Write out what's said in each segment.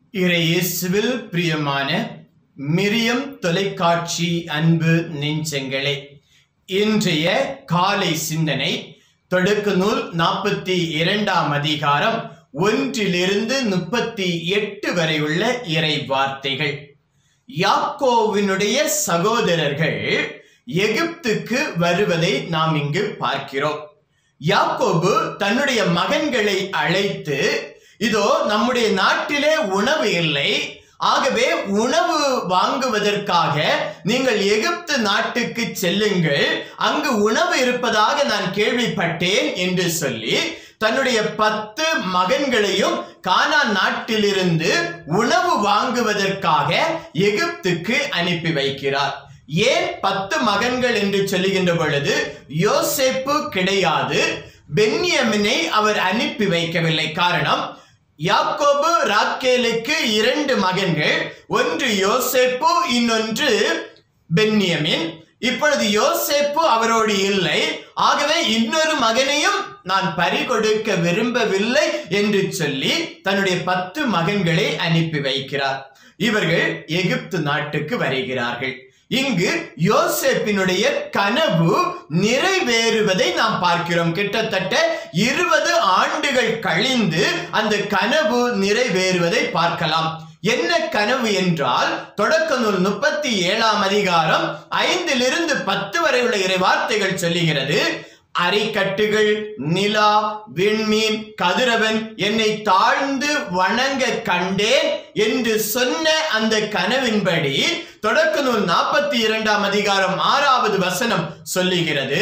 இறையேசுவில் பிரியமான மிரியம் தொலைக்காட்சி அன்பு நெஞ்சங்களே இன்றைய காலை சிந்தனை தொடக்க நூல் நாற்பத்தி இரண்டாம் அதிகாரம் ஒன்றிலிருந்து முப்பத்தி எட்டு வரை உள்ள இறை வார்த்தைகள் யாக்கோவினுடைய சகோதரர்கள் எகிப்துக்கு வருவதை நாம் இங்கு பார்க்கிறோம் யாக்கோபு தன்னுடைய மகன்களை அழைத்து இதோ நம்முடைய நாட்டிலே உணவு இல்லை ஆகவே உணவு வாங்குவதற்காக நீங்கள் எகிப்து நாட்டுக்கு செல்லுங்கள் அங்கு உணவு இருப்பதாக நான் கேள்விப்பட்டேன் என்று சொல்லி தன்னுடைய பத்து மகன்களையும் கானான் நாட்டிலிருந்து உணவு வாங்குவதற்காக எகிப்துக்கு அனுப்பி வைக்கிறார் ஏன் பத்து மகன்கள் என்று சொல்லுகின்ற பொழுது யோசேப்பு கிடையாது பென்யமினை அவர் அனுப்பி வைக்கவில்லை காரணம் யாக்கோபு ராக்கேலுக்கு இரண்டு மகன்கள் ஒன்று யோசேப்பு இன்னொன்று பென்யமின் இப்பொழுது யோசேப்பு அவரோடு இல்லை ஆகவே இன்னொரு மகனையும் நான் பறிகொடுக்க விரும்பவில்லை என்று சொல்லி தன்னுடைய பத்து மகன்களை அனுப்பி வைக்கிறார் இவர்கள் எகிப்து நாட்டுக்கு வருகிறார்கள் இங்கு யோசேப்பினுடைய கனவு நிறைவேறுவதை நாம் பார்க்கிறோம் கிட்டத்தட்ட இருபது ஆண்டுகள் கழிந்து அந்த கனவு நிறைவேறுவதை பார்க்கலாம் என்ன கனவு என்றால் தொடக்க நூல் முப்பத்தி ஏழாம் அதிகாரம் ஐந்திலிருந்து பத்து வரை உள்ள இறை வார்த்தைகள் சொல்லுகிறது அரைக்கட்டுகள் நிலா விண்மீன் கதிரவன் என்னை தாழ்ந்து வணங்க கண்டேன் என்று சொன்ன அந்த கனவின்படி தொடக்க நூல் நாற்பத்தி இரண்டாம் அதிகாரம் ஆறாவது வசனம் சொல்லுகிறது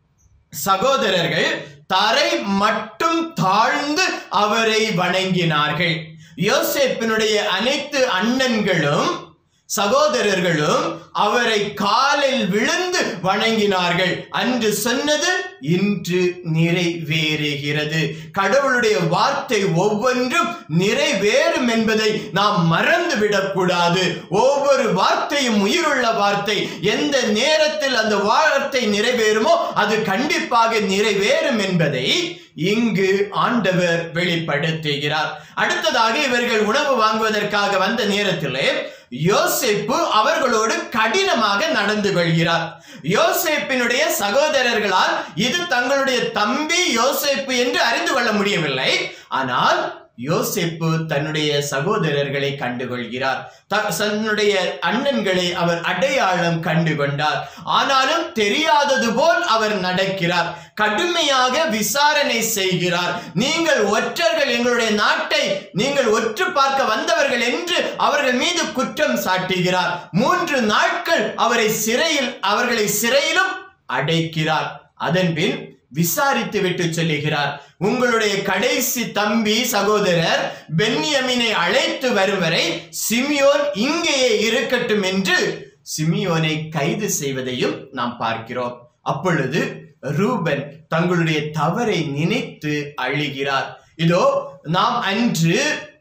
சகோதரர்கள் தரை மட்டும் தாழ்ந்து அவரை வணங்கினார்கள் யோசேப்பினுடைய அனைத்து அண்ணன்களும் சகோதரர்களும் அவரை காலில் விழுந்து வணங்கினார்கள் அன்று சொன்னது இன்று நிறைவேறுகிறது கடவுளுடைய வார்த்தை ஒவ்வொன்றும் நிறைவேறும் என்பதை நாம் மறந்து விடக்கூடாது ஒவ்வொரு வார்த்தையும் உயிருள்ள வார்த்தை எந்த நேரத்தில் அந்த வார்த்தை நிறைவேறுமோ அது கண்டிப்பாக நிறைவேறும் என்பதை இங்கு ஆண்டவர் வெளிப்படுத்துகிறார் அடுத்ததாக இவர்கள் உணவு வாங்குவதற்காக வந்த நேரத்திலே யோசேப்பு அவர்களோடு கடினமாக நடந்து கொள்கிறார் யோசேப்பினுடைய சகோதரர்களால் இது தங்களுடைய தம்பி யோசேப்பு என்று அறிந்து கொள்ள முடியவில்லை ஆனால் யோசேப்பு தன்னுடைய சகோதரர்களை கண்டுகொள்கிறார் தன்னுடைய அண்ணன்களை அவர் அடையாளம் கண்டு கொண்டார் ஆனாலும் தெரியாதது போல் அவர் நடக்கிறார் கடுமையாக விசாரணை செய்கிறார் நீங்கள் ஒற்றர்கள் எங்களுடைய நாட்டை நீங்கள் ஒற்று பார்க்க வந்தவர்கள் என்று அவர்கள் மீது குற்றம் சாட்டுகிறார் மூன்று நாட்கள் அவரை சிறையில் அவர்களை சிறையிலும் அடைக்கிறார் அதன்பின் விசாரித்து விட்டு சொல்லுகிறார் உங்களுடைய கடைசி தம்பி சகோதரர் பென்யமினை அழைத்து வரும் வரை சிமியோன் இங்கேயே இருக்கட்டும் என்று சிமியோனை கைது செய்வதையும் நாம் பார்க்கிறோம் அப்பொழுது ரூபன் தங்களுடைய தவறை நினைத்து அழுகிறார் இதோ நாம் அன்று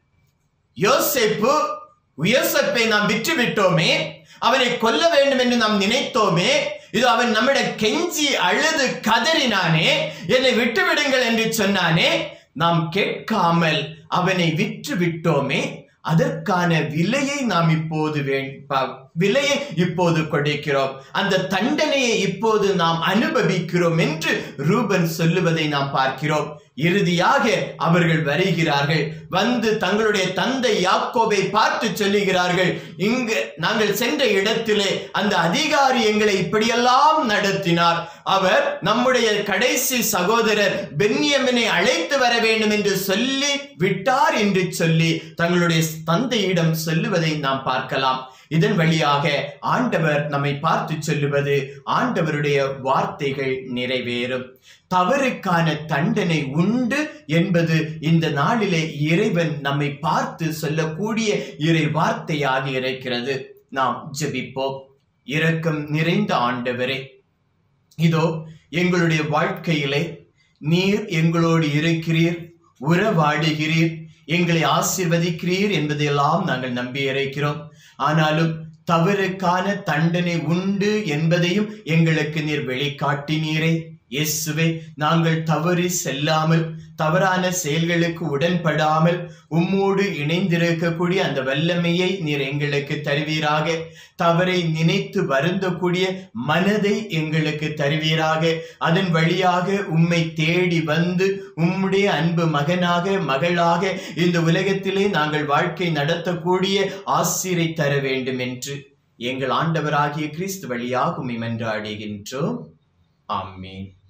யோசேப்பு யோசப்பை நாம் விற்று விட்டோமே அவனை கொல்ல வேண்டும் என்று நாம் நினைத்தோமே இது அவன் நம்மிடம் கெஞ்சி அழுது கதறினானே என்னை விட்டு விடுங்கள் என்று சொன்னானே நாம் கேட்காமல் அவனை விற்று விட்டோமே அதற்கான விலையை நாம் இப்போது விலையை இப்போது கொடுக்கிறோம் அந்த தண்டனையை இப்போது நாம் அனுபவிக்கிறோம் என்று ரூபன் சொல்லுவதை நாம் பார்க்கிறோம் இறுதியாக அவர்கள் வருகிறார்கள் வந்து தங்களுடைய தந்தை யாக்கோபை பார்த்து சொல்லுகிறார்கள் இங்கு நாங்கள் சென்ற இடத்திலே அந்த அதிகாரி எங்களை இப்படியெல்லாம் நடத்தினார் அவர் நம்முடைய கடைசி சகோதரர் பென்யமினை அழைத்து வர வேண்டும் என்று சொல்லி விட்டார் என்று சொல்லி தங்களுடைய தந்தையிடம் சொல்லுவதை நாம் பார்க்கலாம் இதன் வழியாக ஆண்டவர் நம்மை பார்த்து சொல்லுவது ஆண்டவருடைய வார்த்தைகள் நிறைவேறும் தவறுக்கான தண்டனை உண்டு என்பது இந்த நாளிலே இறைவன் நம்மை பார்த்து சொல்லக்கூடிய இறை வார்த்தையாக இருக்கிறது நாம் ஜெபிப்போம் இரக்கம் நிறைந்த ஆண்டவரே இதோ எங்களுடைய வாழ்க்கையிலே நீர் எங்களோடு இருக்கிறீர் உறவாடுகிறீர் எங்களை ஆசிர்வதிக்கிறீர் என்பதையெல்லாம் நாங்கள் நம்பி இருக்கிறோம் ஆனாலும் தவறுக்கான தண்டனை உண்டு என்பதையும் எங்களுக்கு நீர் வெளிக்காட்டினீரே இயேசுவே நாங்கள் தவறி செல்லாமல் தவறான செயல்களுக்கு உடன்படாமல் உம்மோடு இணைந்திருக்கக்கூடிய அந்த வல்லமையை நீர் எங்களுக்கு தருவீராக தவறை நினைத்து வருந்தக்கூடிய மனதை எங்களுக்கு தருவீராக அதன் வழியாக உம்மை தேடி வந்து உம்முடைய அன்பு மகனாக மகளாக இந்த உலகத்திலே நாங்கள் வாழ்க்கை நடத்தக்கூடிய ஆசிரை தர வேண்டும் என்று எங்கள் ஆண்டவராகிய கிறிஸ்து வழியாக உம்மை மன்றாடுகின்றோம் ஆமென்